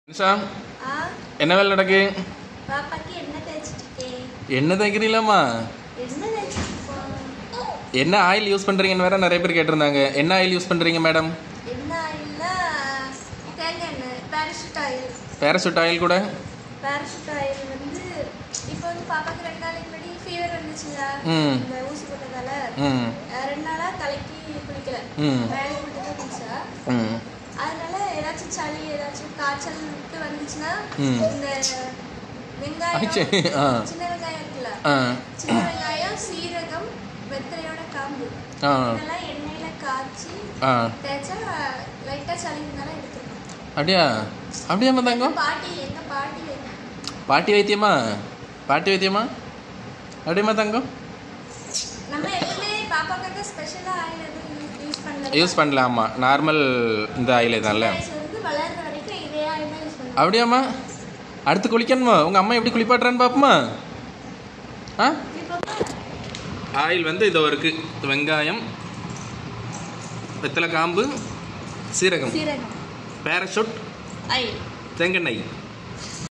நிஷா ஆ என்ன வேலை நடக்கு பாப்பாக்கு என்ன தேய்ச்சிட்டு இருக்கேன் என்ன தைக்கிறீங்களாம்மா என்ன தேய்ச்சிட்டு இருக்கோம் என்ன ஆயில் யூஸ் பண்ணுறீங்கன்னு வேற நிறைய பேர் கேட்டிருந்தாங்க என்ன ஆயில் யூஸ் பண்ணுறீங்க மேடம் என்ன ஆயில்னா தேங்காய் எண்ணெய் பேராஷூட் ஆயில் பேராசூட் ஆயில் கூட பேராஷூட் ஆயில் வந்து இப்போ வந்து பாப்பாக்கு ரெண்டு நாளைக்கு முன்னாடி ஃபீவர் வந்துச்சுங்களா ம். இந்த ஊசி போட்டதால ம் அஹ் ரெண்டு நாளா தலைக்கு குளிக்கல ம். வேலை மட்டும் தான் குளிச்சா ம் அதனால ஏதாச்சும் சளி ஏதாச்சும் காய்ச்சல் வந்துச்சுன்னா ம். இந்த ஆச்சே, வெங்காயம் ஆ. சின்ன வெங்காயம் இருக்குல்ல ஆ சின்ன வெங்காயம் சீரகம் வெத்தலையோட காம்பு ஆ இதெல்லாம் எண்ணெயில காய்ச்சி ஆ தேய்ச்சா லைட்டா சளி இருந்தாலும் எடுத்துக்கணும் அப்படியா அப்படியாம்மா தங்கம் பாட்டி எங்க பாட்டி பாட்டி வைத்தியமா பாட்டி வைத்தியமா அப்படியம்மா தங்கம் நம்ம எப்பவுமே பாப்பாக்காக ஸ்பெஷலா ஆயில் எதுவும் யூஸ் பண்ணல யூஸ் பண்ணலாமா நார்மல் இந்த ஆயில் தான்ல வயசுல இருந்து வளர்ற வரைக்கும் இதே ஆயில் தான் யூஸ் பண்ணுவோம் அப்படியாம்மா அடுத்து குளிக்கணுமா உங்கள் அம்மா எப்படி குளிப்பாட்டுறான்னு பார்ப்போமா ஆ ஆயில் வந்து இதோ இருக்கு வெங்காயம் வெத்தலை காம்பு சீரகம் சீரகம் பேராஷூட் ஆயில் தேங்காய்